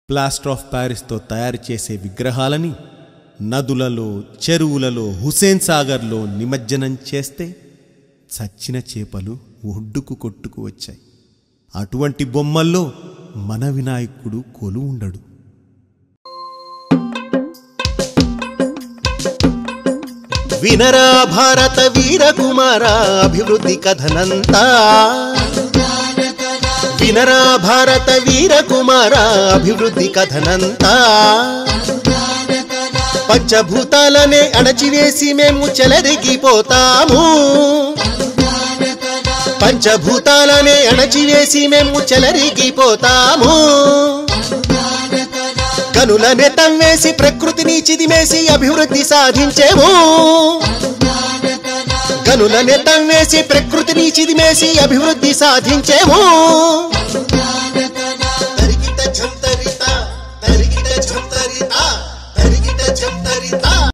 Plaster of ప్యారిస్తో తయారు చేసే విగ్రహాలని నదులలో చెరువులలో హుసేన్ సాగర్లో నిమజ్జనం చేస్తే చచ్చిన చేపలు ఒడ్డుకు కొట్టుకు వచ్చాయి అటువంటి బొమ్మల్లో మన వినాయకుడు కొలు ఉండడు వినరా భారత వీర కుమార అభివృద్ధి కథనంతా వినరా భారత వీర కుమార అభివృద్ధి కథనంతా పంచభూతాలనే అణచివేసి మేము చెలరిగిపోతాము పంచభూతాలనే అణచివేసి మేము చెలరిగిపోతాము కనులనే తవ్వేసి ప్రకృతిని చిదిమేసి అభివృద్ధి సాధించేము కనులనే తవ్వేసి ప్రకృతిని చిదిమేసి అభివృద్ధి సాధించేము తరిగిట ఝంతరిత, తరిగిట ఝంతరిత, తరిగిట ఝంతరిత.